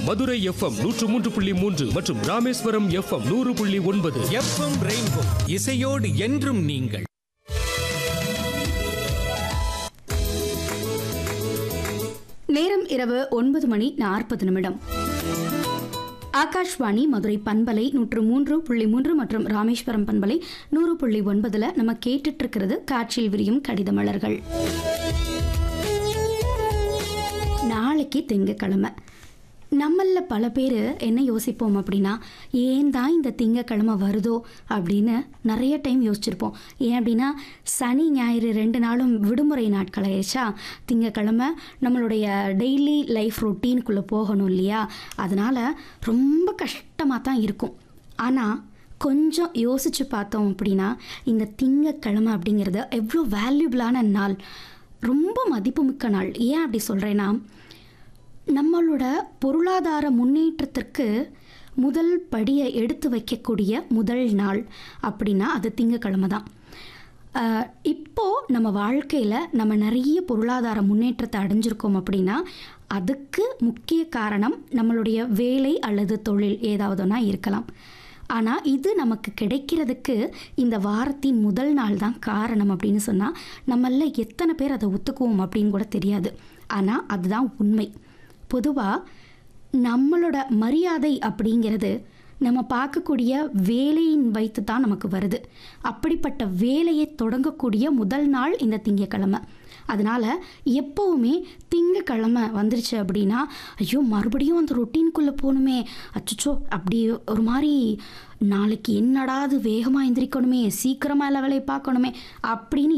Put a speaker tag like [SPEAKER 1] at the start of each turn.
[SPEAKER 1] Madurai FM நூற்று மூன்று புள்ளி மூன்று மற்றும் ராமேஸ்வரம் எஃப்எம் நூறு புள்ளி ஒன்பது
[SPEAKER 2] எஃப்எம் ரெயின்போ இசையோடு என்றும் நீங்கள்
[SPEAKER 3] நேரம் இரவு ஒன்பது மணி நாற்பது நிமிடம் ஆகாஷ்வாணி மதுரை பண்பலை நூற்று மூன்று புள்ளி மூன்று மற்றும் ராமேஸ்வரம் பண்பலை நூறு புள்ளி ஒன்பதுல நம்ம கேட்டுட்டு இருக்கிறது காற்றில் விரியும் கடித மலர்கள் நாளைக்கு திங்கக்கிழமை நம்மள பல பேர் என்ன யோசிப்போம் அப்படின்னா ஏன் தான் இந்த திங்கக்கிழமை வருதோ அப்படின்னு நிறைய டைம் யோசிச்சிருப்போம் ஏன் அப்படின்னா சனி ஞாயிறு ரெண்டு நாளும் விடுமுறை நாட்கள் ஆயிடுச்சா திங்கக்கிழமை நம்மளுடைய டெய்லி லைஃப் ரொட்டீனுக்குள்ளே போகணும் இல்லையா அதனால் ரொம்ப கஷ்டமாக தான் இருக்கும் ஆனால் கொஞ்சம் யோசித்து பார்த்தோம் அப்படின்னா இந்த திங்கக்கிழமை அப்படிங்கிறது எவ்வளோ வேல்யூபிளான நாள் ரொம்ப மதிப்புமிக்க நாள் ஏன் அப்படி சொல்கிறேன்னா நம்மளோட பொருளாதார முன்னேற்றத்திற்கு முதல் படியை எடுத்து வைக்கக்கூடிய முதல் நாள் அப்படின்னா அது திங்கக்கிழமை தான் ஆஹ் இப்போ நம்ம வாழ்க்கையில் நம்ம நிறைய பொருளாதார முன்னேற்றத்தை அடைஞ்சிருக்கோம் அப்படின்னா அதுக்கு முக்கிய காரணம் நம்மளுடைய வேலை அல்லது தொழில் ஏதாவதுனா இருக்கலாம் ஆனால் இது நமக்கு கிடைக்கிறதுக்கு இந்த வாரத்தின் முதல் நாள் தான் காரணம் அப்படின்னு சொன்னால் நம்மள எத்தனை பேர் அதை ஒத்துக்குவோம் அப்படின்னு கூட தெரியாது ஆனால் அதுதான் உண்மை பொதுவாக நம்மளோட மரியாதை அப்படிங்கிறது நம்ம பார்க்கக்கூடிய வேலையின் வைத்து தான் நமக்கு வருது அப்படிப்பட்ட வேலையை தொடங்கக்கூடிய முதல் நாள் இந்த திங்கக்கிழமை அதனால் எப்போவுமே திங்கக்கிழமை வந்துருச்சு அப்படின்னா ஐயோ மறுபடியும் அந்த ரொட்டீனுக்குள்ளே போகணுமே அச்சோ அப்படி ஒரு மாதிரி நாளைக்கு என்னடா அது வேகமாக எந்திரிக்கணுமே சீக்கிரமாக எல்லா வேலையை பார்க்கணுமே அப்படின்னு